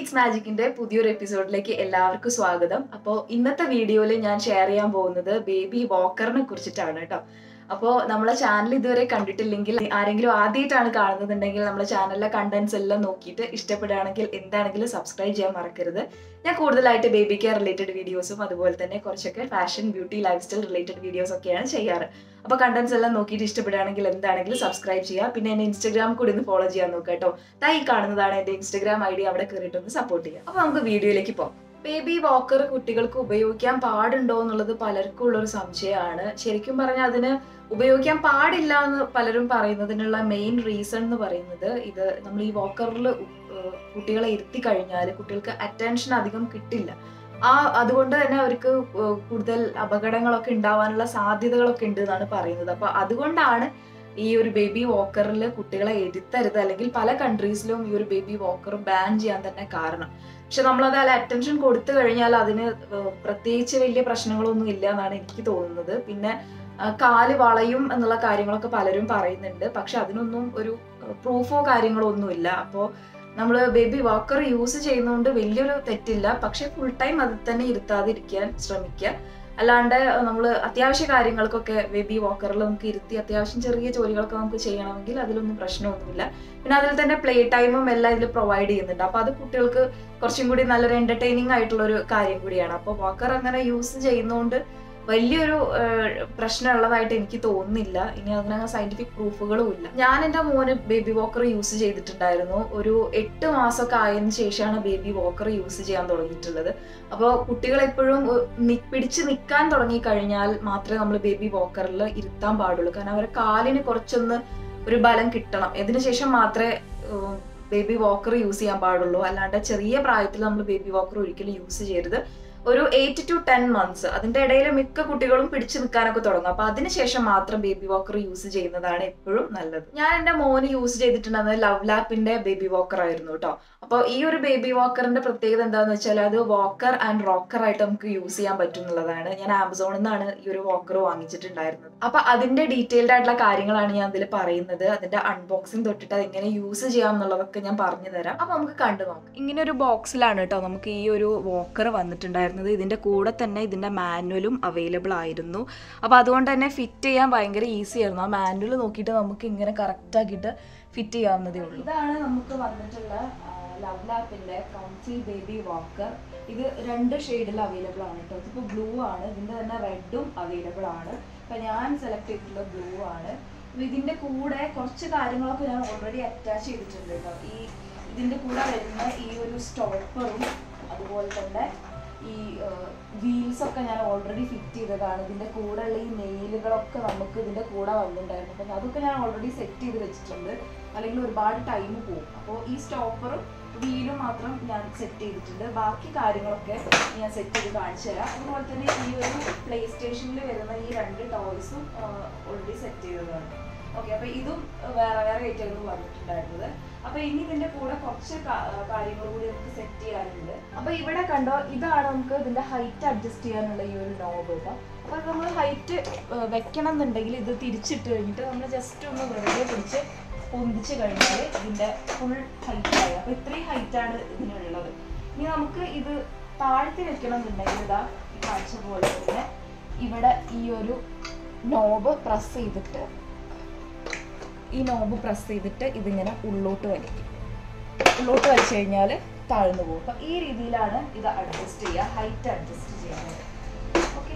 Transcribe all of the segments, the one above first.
beats മാജിക്കിന്റെ പുതിയൊരു എപ്പിസോഡിലേക്ക് എല്ലാവർക്കും സ്വാഗതം അപ്പോൾ ഇന്നത്തെ വീഡിയോയിൽ ഞാൻ ഷെയർ ചെയ്യാൻ പോകുന്നത് ബേബി വാക്കറിനെ കുറിച്ചിട്ടാണ് കേട്ടോ അപ്പോൾ നമ്മളെ ചാനൽ ഇതുവരെ കണ്ടിട്ടില്ലെങ്കിൽ ആരെങ്കിലും ആദ്യമായിട്ടാണ് കാണുന്നുണ്ടെങ്കിൽ നമ്മളെ ചാനലിലെ കണ്ടന്റ്സ് എല്ലാം നോക്കിയിട്ട് ഇഷ്ടപ്പെടുകയാണെങ്കിൽ എന്താണെങ്കിലും സബ്സ്ക്രൈബ് ചെയ്യാൻ മറക്കരുത് ഞാൻ കൂടുതലായിട്ട് ബേബി കെയർ റിലേറ്റഡ് വീഡിയോസും അതുപോലെ തന്നെ കുറച്ചൊക്കെ fashion beauty lifestyle related videos ഒക്കെയാണ് ചെയ്യാറ് അപ്പോൾ കണ്ടന്റ്സ് എല്ലാം നോക്കിയിട്ട് ഇഷ്ടപ്പെടുകയാണെങ്കിൽ എന്താണെങ്കിലും സബ്സ്ക്രൈബ് ചെയ്യുക പിന്നെ എന്നെ ഇൻസ്റ്റാഗ്രാം കൂടി ഒന്ന് ഫോളോ ചെയ്യാൻ നോക്കുക കേട്ടോ താ ഈ കാണുന്നതാണ് എൻ്റെ ഇൻസ്റ്റാഗ്രാം ഐ ഡി അവിടെ കയറിയിട്ട് ഒന്ന് സപ്പോർട്ട് ചെയ്യുക അപ്പോൾ നമുക്ക് വീഡിയോയിലേക്ക് പോകാം ബേബി വാക്കർ കുട്ടികൾക്ക് ഉപയോഗിക്കാൻ പാടുണ്ടോ എന്നുള്ളത് പലർക്കും ഉള്ളൊരു സംശയമാണ് ശരിക്കും പറഞ്ഞാൽ അതിന് ഉപയോഗിക്കാൻ പാടില്ല എന്ന് പലരും പറയുന്നതിനുള്ള മെയിൻ റീസൺ എന്ന് പറയുന്നത് ഇത് നമ്മൾ ഈ വാക്കറിൽ കുട്ടികളെ ഇരുത്തി കഴിഞ്ഞാൽ കുട്ടികൾക്ക് അറ്റൻഷൻ അധികം കിട്ടില്ല ആ അതുകൊണ്ട് തന്നെ അവർക്ക് കൂടുതൽ അപകടങ്ങളൊക്കെ ഉണ്ടാവാനുള്ള സാധ്യതകളൊക്കെ ഉണ്ട് എന്നാണ് പറയുന്നത് അപ്പൊ അതുകൊണ്ടാണ് ഈ ഒരു ബേബി വാക്കറിൽ കുട്ടികളെ എടുത്തരുത് അല്ലെങ്കിൽ പല കൺട്രീസിലും ഈ ഒരു ബേബി വാക്കർ ബാൻ ചെയ്യാൻ തന്നെ കാരണം പക്ഷെ നമ്മളത് അല്ല അറ്റൻഷൻ കൊടുത്തു കഴിഞ്ഞാൽ അതിന് പ്രത്യേകിച്ച് വലിയ പ്രശ്നങ്ങളൊന്നും ഇല്ല എന്നാണ് എനിക്ക് തോന്നുന്നത് പിന്നെ കാല് വളയും എന്നുള്ള കാര്യങ്ങളൊക്കെ പലരും പറയുന്നുണ്ട് പക്ഷെ അതിനൊന്നും ഒരു പ്രൂഫോ കാര്യങ്ങളോ ഒന്നുമില്ല അപ്പോൾ നമ്മൾ ബേബി വാക്കർ യൂസ് ചെയ്യുന്നതുകൊണ്ട് വലിയൊരു തെറ്റില്ല പക്ഷെ ഫുൾ ടൈം അതിൽ തന്നെ ഇരുത്താതിരിക്കാൻ ശ്രമിക്കുക അല്ലാണ്ട് നമ്മൾ അത്യാവശ്യ കാര്യങ്ങൾക്കൊക്കെ ബേബി വാക്കറിൽ നമുക്ക് ഇരുത്തി അത്യാവശ്യം ചെറിയ ജോലികളൊക്കെ നമുക്ക് ചെയ്യണമെങ്കിൽ അതിലൊന്നും പ്രശ്നമൊന്നുമില്ല പിന്നെ അതിൽ തന്നെ പ്ലേ ടൈമും എല്ലാം ഇതിൽ പ്രൊവൈഡ് ചെയ്യുന്നുണ്ട് അപ്പോൾ അത് കുട്ടികൾക്ക് കുറച്ചും കൂടി നല്ലൊരു എന്റർടൈനിങ് ആയിട്ടുള്ള ഒരു കാര്യം കൂടിയാണ് അപ്പോൾ വാക്കർ അങ്ങനെ യൂസ് ചെയ്യുന്നതുകൊണ്ട് വലിയൊരു പ്രശ്നമുള്ളതായിട്ട് എനിക്ക് തോന്നുന്നില്ല ഇനി അതിനങ്ങനെ സയന്റിഫിക് പ്രൂഫുകളും ഇല്ല ഞാൻ എൻ്റെ മോന് ബേബി വാക്കർ യൂസ് ചെയ്തിട്ടുണ്ടായിരുന്നു ഒരു എട്ട് മാസമൊക്കെ ആയതിനു ശേഷമാണ് ബേബി വാക്കർ യൂസ് ചെയ്യാൻ തുടങ്ങിയിട്ടുള്ളത് അപ്പോൾ കുട്ടികൾ എപ്പോഴും പിടിച്ച് നിൽക്കാൻ തുടങ്ങി കഴിഞ്ഞാൽ മാത്രമേ നമ്മൾ ബേബി വാക്കറിൽ ഇരുത്താൻ പാടുള്ളൂ കാരണം അവരെ കാലിന് കുറച്ചൊന്ന് ഒരു ബലം കിട്ടണം ഇതിനു ശേഷം മാത്രമേ ബേബി വാക്കർ യൂസ് ചെയ്യാൻ പാടുള്ളൂ അല്ലാണ്ട് ചെറിയ പ്രായത്തിൽ നമ്മൾ ബേബി വാക്കർ ഒരിക്കലും യൂസ് ചെയ്യരുത് ഒരു എയ്റ്റ് ടു ടെൻ മന്ത്സ് അതിന്റെ ഇടയിൽ മിക്ക കുട്ടികളും പിടിച്ചു നിൽക്കാനൊക്കെ തുടങ്ങും അപ്പൊ അതിനുശേഷം മാത്രം ബേബി വാക്കർ യൂസ് ചെയ്യുന്നതാണ് എപ്പോഴും നല്ലത് ഞാൻ എന്റെ മോന് യൂസ് ചെയ്തിട്ടുണ്ടെന്നത് ലവ് ലാപ്പിന്റെ ബേബി വാക്കർ ആയിരുന്നു കേട്ടോ അപ്പോൾ ഈ ഒരു ബേബി വാക്കറിന്റെ പ്രത്യേകത എന്താണെന്ന് വെച്ചാൽ അത് വാക്കർ ആൻഡ് റോക്കർ ആയിട്ട് നമുക്ക് യൂസ് ചെയ്യാൻ പറ്റും എന്നുള്ളതാണ് ഞാൻ ആമസോണിൽ നിന്നാണ് ഈ ഒരു വാക്കർ വാങ്ങിച്ചിട്ടുണ്ടായിരുന്നത് അപ്പൊ അതിന്റെ ഡീറ്റെയിൽഡ് ആയിട്ടുള്ള കാര്യങ്ങളാണ് ഞാൻ അതിൽ പറയുന്നത് അതിന്റെ അൺബോക്സിംഗ് തൊട്ടിട്ട് അത് എങ്ങനെ യൂസ് ചെയ്യാം എന്നുള്ളതൊക്കെ ഞാൻ പറഞ്ഞു തരാം അപ്പൊ നമുക്ക് കണ്ടു നോക്കാം ഇങ്ങനെ ഒരു ബോക്സിലാണ് കേട്ടോ നമുക്ക് ഈ ഒരു വാക്കർ വന്നിട്ടുണ്ടായിരുന്നത് ഇതിന്റെ കൂടെ തന്നെ ഇതിന്റെ മാനുവലും അവൈലബിൾ ആയിരുന്നു അപ്പൊ അതുകൊണ്ട് തന്നെ ഫിറ്റ് ചെയ്യാൻ ഭയങ്കര ഈസി ആയിരുന്നു ആ മാനുവൽ നോക്കിയിട്ട് നമുക്ക് ഇങ്ങനെ കറക്റ്റ് ആക്കിയിട്ട് ഫിറ്റ് ചെയ്യാവുന്നതേ ഉള്ളൂ ഇതാണ് നമുക്ക് വന്നിട്ടുള്ള ലവ് ലാപ്പിന്റെ കംഫി ബേബി വാക്കർ ഇത് രണ്ട് ഷെയ്ഡിൽ അവൈലബിൾ ആണ് കേട്ടോ ഇതിപ്പോൾ ബ്ലൂ ആണ് ഇതിന്റെ തന്നെ റെഡും അവൈലബിൾ ആണ് അപ്പൊ ഞാൻ സെലക്ട് ചെയ്തിട്ടുള്ള ബ്ലൂ ആണ് അപ്പൊ ഇതിന്റെ കൂടെ കുറച്ച് കാര്യങ്ങളൊക്കെ ഞാൻ ഓൾറെഡി അറ്റാച്ച് ചെയ്തിട്ടുണ്ട് കേട്ടോ ഈ ഇതിന്റെ കൂടെ വരുന്ന ഈ ഒരു സ്റ്റോപ്പറും അതുപോലെ തന്നെ ഈ വീൽസ് ഒക്കെ ഞാൻ ഓൾറെഡി ഫിറ്റ് ചെയ്തതാണ് ഇതിന്റെ കൂടെ ഉള്ള ഈ നെയിലുകളൊക്കെ നമുക്ക് ഇതിന്റെ കൂടെ വന്നിട്ടുണ്ടായിരുന്നു അപ്പം അതൊക്കെ ഞാൻ ഓൾറെഡി സെറ്റ് ചെയ്ത് വെച്ചിട്ടുണ്ട് അല്ലെങ്കിൽ ഒരുപാട് ടൈം പോകും അപ്പോൾ ഈ സ്റ്റോപ്പറും വീലും മാത്രം ഞാൻ സെറ്റ് ചെയ്തിട്ടുണ്ട് ബാക്കി കാര്യങ്ങളൊക്കെ ഞാൻ സെറ്റ് ചെയ്ത് കാണിച്ചു തരാം അതുപോലെ തന്നെ ഈ ഒരു പ്ലേ സ്റ്റേഷനിൽ വരുന്ന ഈ രണ്ട് ടോയ്സും ഓൾറെഡി സെറ്റ് ചെയ്തതാണ് ഓക്കെ അപ്പൊ ഇതും വേറെ വേറെ ആയിട്ടായിരുന്നു വന്നിട്ടുണ്ടായിരുന്നത് അപ്പൊ ഇനി ഇതിന്റെ കൂടെ കുറച്ച് കാര്യങ്ങൾ കൂടി നമുക്ക് സെറ്റ് ചെയ്യാനുണ്ട് അപ്പൊ ഇവിടെ കണ്ടോ ഇതാണ് നമുക്ക് ഇതിന്റെ ഹൈറ്റ് അഡ്ജസ്റ്റ് ചെയ്യാനുള്ള ഈ ഒരു നോബ് കേട്ടോ അപ്പൊ നമ്മൾ ഹൈറ്റ് വെക്കണം എന്നുണ്ടെങ്കിൽ ഇത് തിരിച്ചിട്ട് കഴിഞ്ഞിട്ട് നമ്മൾ ജസ്റ്റ് ഒന്ന് വെറുതെ പിടിച്ച് പൊന്തിച്ച് കഴിഞ്ഞാൽ ഇതിന്റെ ഫുൾ ഹൈറ്റ് ആയി അപ്പൊ ഇത്രയും ഹൈറ്റ് ആണ് ഇതിനുള്ളത് ഇനി നമുക്ക് ഇത് താഴ്ത്തി വെക്കണം എന്നുണ്ടെങ്കിൽ ഇതാ കാഴ്ച പോലെ തന്നെ ഇവിടെ ഈ ഒരു നോബ് പ്രസ് ചെയ്തിട്ട് ഈ നോബ് പ്രസ് ചെയ്തിട്ട് ഇതിങ്ങനെ ഉള്ളോട്ട് വലിക്കും ഉള്ളോട്ട് വലിച്ചു കഴിഞ്ഞാൽ താഴ്ന്നു പോകും അപ്പം ഈ രീതിയിലാണ് ഇത് അഡ്ജസ്റ്റ് ചെയ്യുക ഹൈറ്റ് അഡ്ജസ്റ്റ് ചെയ്യുന്നത് ഓക്കെ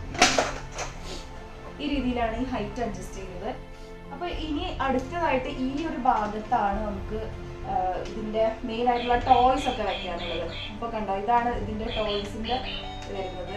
ഈ രീതിയിലാണ് ഈ ഹൈറ്റ് അഡ്ജസ്റ്റ് ചെയ്യുന്നത് അപ്പൊ ഇനി അടുത്തതായിട്ട് ഈ ഒരു ഭാഗത്താണ് നമുക്ക് ഇതിന്റെ മെയിൻ ആയിട്ടുള്ള ടോയ്സ് ഒക്കെ വെക്കാനുള്ളത് അപ്പൊ കണ്ടോ ഇതാണ് ഇതിന്റെ ടോയ്സിന്റെ വരുന്നത്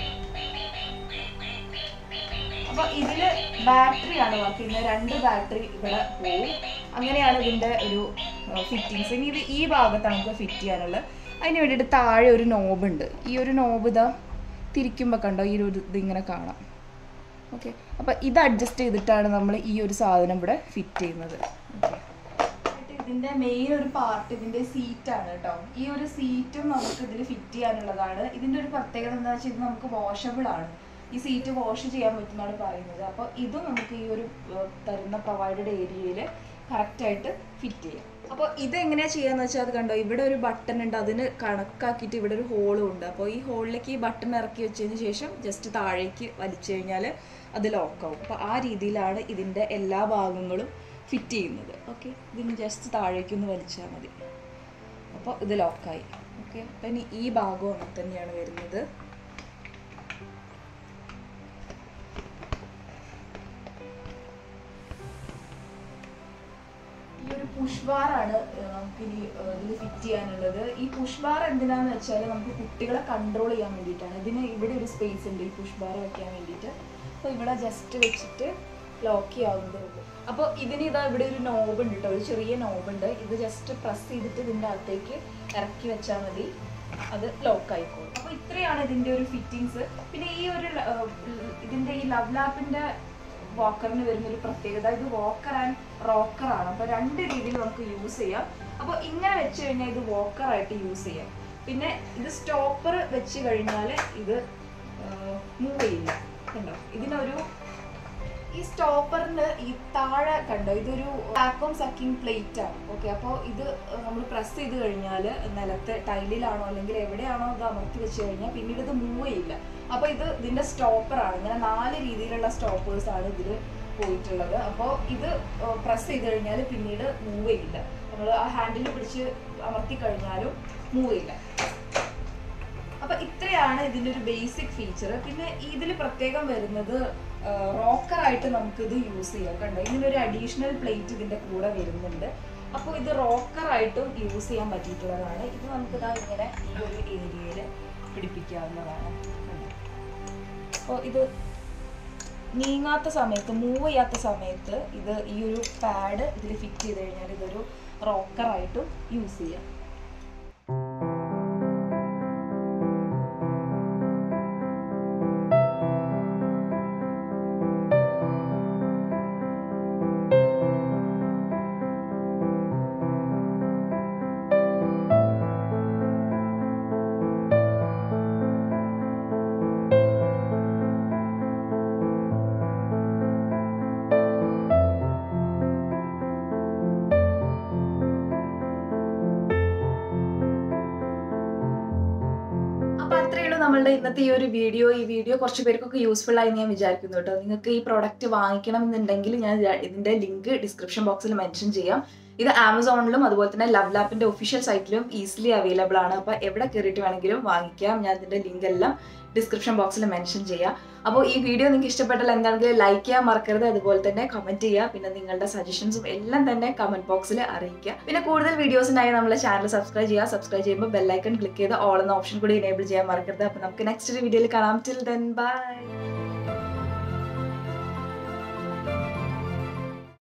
അപ്പൊ ഇതില് ബാറ്ററി ആണ് വർക്ക് ചെയ്യുന്നത് രണ്ട് ബാറ്ററി ഇവിടെ പോവും അങ്ങനെയാണ് ഇതിന്റെ ഒരു ഫിറ്റിങ്സ് ഇനി ഇത് ഈ ഭാഗത്താണ് നമുക്ക് ഫിറ്റ് ചെയ്യാനുള്ളത് അതിന് വേണ്ടിയിട്ട് താഴെ ഒരു നോബ് ഉണ്ട് ഈ ഒരു നോബ് ഇതാ തിരിക്കുമ്പോൾ കണ്ടോ ഈ ഒരു ഇത് ഇങ്ങനെ കാണാം ഓക്കെ അപ്പം ഇത് അഡ്ജസ്റ്റ് ചെയ്തിട്ടാണ് നമ്മൾ ഈ ഒരു സാധനം ഇവിടെ ഫിറ്റ് ചെയ്യുന്നത് ഓക്കെ ഇതിന്റെ മെയിൻ ഒരു പാർട്ട് ഇതിന്റെ സീറ്റാണ് കേട്ടോ ഈ ഒരു സീറ്റും നമുക്ക് ഇതിൽ ഫിറ്റ് ചെയ്യാനുള്ളതാണ് ഇതിന്റെ ഒരു പ്രത്യേകത എന്താ വെച്ചാൽ ഇത് നമുക്ക് വാഷബിൾ ആണ് ഈ സീറ്റ് വാഷ് ചെയ്യാൻ പറ്റുന്നതാണ് പറയുന്നത് അപ്പോൾ ഇതും നമുക്ക് ഈ ഒരു തരുന്ന പ്രൊവൈഡഡ് ഏരിയയിൽ കറക്റ്റായിട്ട് ഫിറ്റ് ചെയ്യാം അപ്പോൾ ഇതെങ്ങനെയാ ചെയ്യാന്ന് വെച്ചാൽ അത് കണ്ടോ ഇവിടെ ഒരു ബട്ടൺ ഉണ്ട് അതിന് കണക്കാക്കിയിട്ട് ഇവിടെ ഒരു ഹോളും ഉണ്ട് അപ്പോൾ ഈ ഹോളിലേക്ക് ഈ ബട്ടൺ ഇറക്കി വെച്ചതിന് ശേഷം ജസ്റ്റ് താഴേക്ക് വലിച്ചു കഴിഞ്ഞാൽ അത് ലോക്കാവും അപ്പോൾ ആ രീതിയിലാണ് ഇതിൻ്റെ എല്ലാ ഭാഗങ്ങളും ഫിറ്റ് ചെയ്യുന്നത് ഓക്കെ ഇതിന് ജസ്റ്റ് താഴേക്കൊന്ന് വലിച്ചാൽ മതി അപ്പോൾ ഇത് ലോക്കായി ഓക്കെ അപ്പം ഇനി ഈ ഭാഗവും അങ്ങനെ തന്നെയാണ് വരുന്നത് ഈ ഒരു പുഷ് ബാർ ആണ് നമുക്ക് ഇനി ഇതിൽ ഫിറ്റ് ചെയ്യാനുള്ളത് ഈ പുഷ് ബാർ എന്തിനാന്ന് വെച്ചാൽ നമുക്ക് കുട്ടികളെ കൺട്രോൾ ചെയ്യാൻ വേണ്ടിയിട്ടാണ് ഇതിന് ഇവിടെ ഒരു സ്പേസ് ഉണ്ട് ഈ പുഷ് ബാർ വെക്കാൻ വേണ്ടിയിട്ട് അപ്പോൾ ഇവിടെ ജസ്റ്റ് വെച്ചിട്ട് ലോക്ക് ചെയ്യാവുന്നതേ ഉള്ളൂ അപ്പോൾ ഇതിന് ഇതാ ഇവിടെ ഒരു നോബ് ഉണ്ട് കേട്ടോ ഒരു ചെറിയ നോബ് ഉണ്ട് ഇത് ജസ്റ്റ് പ്രസ് ചെയ്തിട്ട് ഇതിൻ്റെ അകത്തേക്ക് ഇറക്കി വെച്ചാൽ മതി അത് ലോക്ക് ആയിക്കോളും അപ്പോൾ ഇത്രയാണ് ഇതിൻ്റെ ഒരു ഫിറ്റിങ്സ് പിന്നെ ഈ ഒരു ല- ഏർ ഇതിൻ്റെ ഈ ലവ് ലാപ്പിൻ്റെ വാക്കറിന് വരുന്ന ഒരു പ്രത്യേകത ഇത് വാക്കർ ആൻഡ് റോക്കർ ആണ് അപ്പൊ രണ്ട് രീതിയിൽ നമുക്ക് യൂസ് ചെയ്യാം അപ്പോൾ ഇങ്ങനെ വെച്ച് കഴിഞ്ഞാൽ ഇത് വാക്കർ ആയിട്ട് യൂസ് ചെയ്യാം പിന്നെ ഇത് സ്റ്റോപ്പർ വെച്ച് കഴിഞ്ഞാൽ ഇത് മൂവ് ചെയ്യില്ല കണ്ടോ ഇതിനൊരു ഈ സ്റ്റോപ്പറിന് ഈ താഴെ കണ്ടോ ഇതൊരു വാക്വം സക്കിംഗ് പ്ലേറ്റ് ആണ് ഓക്കെ അപ്പോൾ ഇത് നമ്മൾ പ്രസ് ചെയ്ത് കഴിഞ്ഞാൽ നിലത്തെ ടൈലിലാണോ അല്ലെങ്കിൽ എവിടെയാണോ ഇത് അമർത്തി വെച്ച് കഴിഞ്ഞാൽ പിന്നീട് ഇത് മൂവ് ചെയ്യില്ല അപ്പോൾ ഇത് ഇതിന്റെ സ്റ്റോപ്പർ ആണ് ഇങ്ങനെ നാല് രീതിയിലുള്ള സ്റ്റോപ്പേഴ്സ് ആണ് ഇതിൽ പോയിട്ടുള്ളത് അപ്പോൾ ഇത് പ്രസ് ചെയ്ത് കഴിഞ്ഞാൽ പിന്നീട് മൂവ് ചെയ്യില്ല നമ്മൾ ആ ഹാൻഡിൽ പിടിച്ച് അമർത്തി കഴിഞ്ഞാലും മൂവ് ചെയ്യില്ല അപ്പൊ ഇത്രയാണ് ഇതിന്റെ ഒരു ബേസിക് ഫീച്ചർ പിന്നെ ഇതിൽ പ്രത്യേകം വരുന്നത് റോക്കർ ആയിട്ട് നമുക്ക് ഇത് യൂസ് ചെയ്യാം കണ്ടോ ഇതിനൊരു അഡീഷണൽ പ്ലേറ്റ് ഇതിന്റെ കൂടെ വരുന്നുണ്ട് അപ്പോൾ ഇത് റോക്കർ ആയിട്ടും യൂസ് ചെയ്യാൻ പറ്റിയിട്ടുള്ളതാണ് ഇത് നമുക്ക് ഇതാ ഇങ്ങനെ ഈ ഒരു ഏരിയയിൽ പിടിപ്പിക്കാവുന്നതാണ് അപ്പോൾ ഇത് നീങ്ങാത്ത സമയത്ത് മൂവ് ചെയ്യാത്ത സമയത്ത് ഇത് ഈ ഒരു പാഡ് ഇതിൽ ഫിറ്റ് ചെയ്ത് കഴിഞ്ഞാൽ ഇതൊരു റോക്കർ ആയിട്ടും യൂസ് ചെയ്യാം അപ്പൊ അത്രയേ ഉള്ളൂ നമ്മളുടെ ഇന്നത്തെ ഈ ഒരു വീഡിയോ ഈ വീഡിയോ കുറച്ച് പേർക്കൊക്കെ യൂസ്ഫുൾ ആയി ഞാൻ വിചാരിക്കുന്നു കേട്ടോ നിങ്ങൾക്ക് ഈ പ്രോഡക്റ്റ് വാങ്ങിക്കണം എന്നുണ്ടെങ്കിൽ ഞാൻ ര- ഇതിന്റെ ലിങ്ക് ഡിസ്ക്രിപ്ഷൻ ബോക്സിൽ മെൻഷൻ ചെയ്യാം ഇത് ആമസോണിലും അതുപോലെ തന്നെ ലവ് ലാപ്പിന്റെ ഒഫീഷ്യൽ സൈറ്റിലും ഈസിലി അവൈലബിൾ ആണ് അപ്പോൾ എവിടെ കയറിയിട്ട് വേണമെങ്കിലും വാങ്ങിക്കാം ഞാൻ ഇതിന്റെ ലിങ്ക് എല്ലാം ഡിസ്ക്രിപ്ഷൻ ബോക്സിൽ മെൻഷൻ ചെയ്യാം അപ്പോൾ ഈ വീഡിയോ നിങ്ങൾക്ക് ഇഷ്ടപ്പെട്ടാൽ എന്താണെങ്കിലും ലൈക്ക് ചെയ്യാൻ മറക്കരുത് അതുപോലെ തന്നെ കമന്റ് ചെയ്യുക പിന്നെ നിങ്ങളുടെ സജഷൻസും എല്ലാം തന്നെ കമന്റ് ബോക്സിൽ അറിയിക്കുക പിന്നെ കൂടുതൽ വീഡിയോസിനായി നമ്മളെ ചാനൽ സബ്സ്ക്രൈബ് ചെയ്യുക സബ്സ്ക്രൈബ് ചെയ്യുമ്പോൾ ബെല്ലൈക്കൺ ക്ലിക്ക് ചെയ്ത് ഓൾ എന്ന ഓപ്ഷൻ കൂടി എനേബിൾ ചെയ്യാൻ മറക്കരുത് അപ്പോൾ നമുക്ക് നെക്സ്റ്റ് വീഡിയോയിൽ കാണാം ടിൽ ദെൻ ബൈ